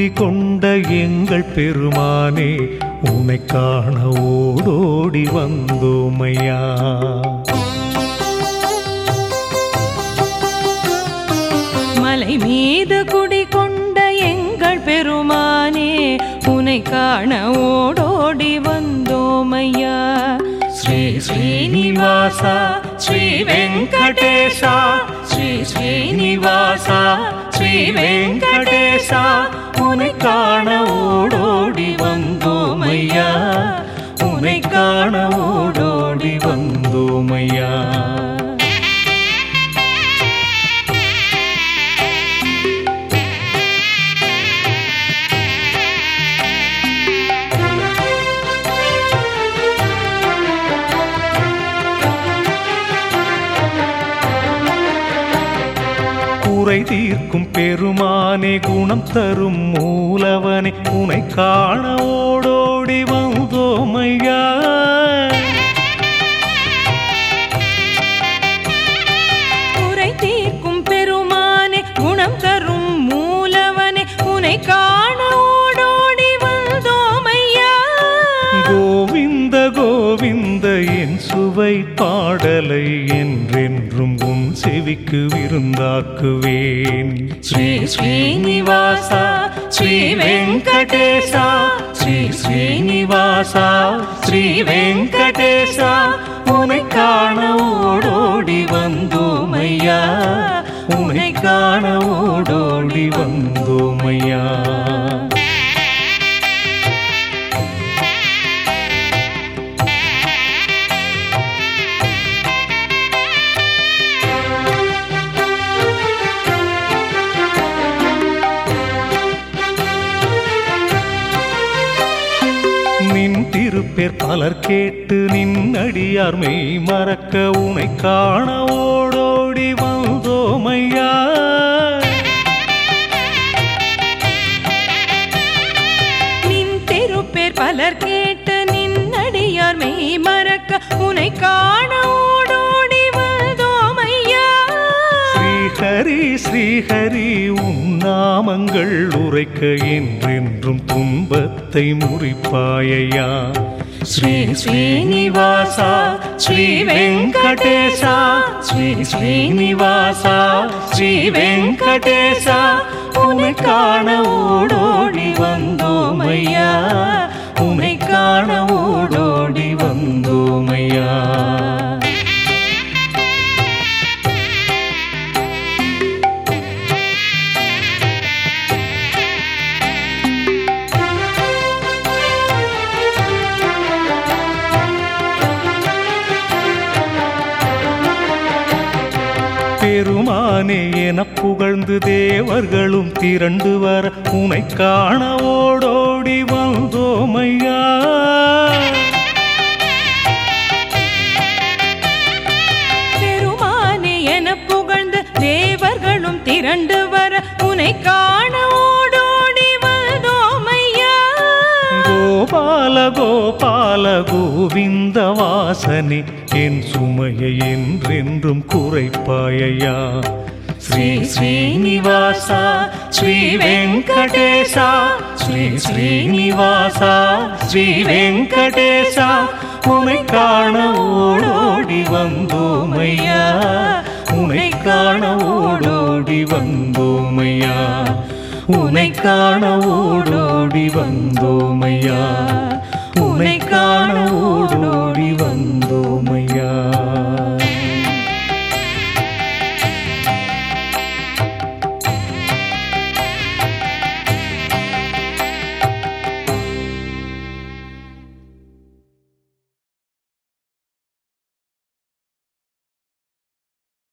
குடிகொண்ட எங்கள் பெருமானே உன்னை காண ஓடோடி வந்தோமையா மலை மீது குடிகொண்ட எங்கள் பெருமானே உனை காண ஓடோடி வந்தோமையா ஸ்ரீ ஸ்ரீனிவாசா ஸ்ரீ வெங்கடேசா ஸ்ரீ ஸ்ரீனிவாசா ஸ்ரீ வெங்கடேசா உனை காண ஓடோடி வந்தோமையா உனை காண ஓடோடி வந்தோமையா குறை தீர்க்கும் பெருமானே குணம் தரும் மூலவனே உனை காண ஓடோடி வந்தோமையா குறை தீர்க்கும் பெருமானே குணம் தரும் மூலவனே உனை காண ஓடோடி வந்தோமையா கோவிந்த கோவிந்த என் சுவை பாடலை என்றென்றும் உன் செவிக்கு விருந்தாக்குவேன் ஸ்ரீ ஸ்ரீனிவாசா ஸ்ரீ வெங்கடேசா ஸ்ரீ ஸ்ரீனிவாசா ஸ்ரீ வெங்கடேசா உனை காண ஓடோடி வந்தோமையா உனை காண ஓடோடி வந்தோமையா நின் திருப்பேர் பலர் கேட்டு நின் அடியார் மெய் மறக்க உனை காண ஓடோடி வந்தோமையா நின் திருப்பேர் பலர் கேட்டு நின்னடியார் மெய் மறக்க உனை காண ஓடோடி வந்தோமையா ஸ்ரீஹரி ஸ்ரீஹரி உன் நாமங்கள் உரைக்க என்றென்றும் துன்பத்தை முறிப்பாயையா ஸ்ரீ ஸ்ரீனிவாசா ஸ்ரீ வெங்கடேசா ஸ்ரீ ஸ்ரீனிவாசா ஸ்ரீ வெங்கடேசா உனை காண ஓடோடி வந்தோமையா உனை காண ஓடோடி வந்தோமையா பெருமானே என புகழ்ந்து தேவர்களும் திரண்டு வர உனை காண ஓடோடி வந்தோமையா பெருமானே என புகழ்ந்து தேவர்களும் திரண்டு வர உனை காண ஓடோடி வந்தோமையா கோபால கோபால கோவிந்த வாசனே என் சுமையை என்றென்றும் குறைப்பாயையா ஸ்ரீ ஸ்ரீனிவாசா ஸ்ரீ வெங்கடேசா ஸ்ரீ ஸ்ரீனிவாசா ஸ்ரீ வெங்கடேசா உனை காண ஓடோடி வந்தோமையா உனை காண ஓடோடி வந்தோமையா உனை காண ஓடோடி வந்தோமையா உனை காண ஓடோடி வந்தோமையா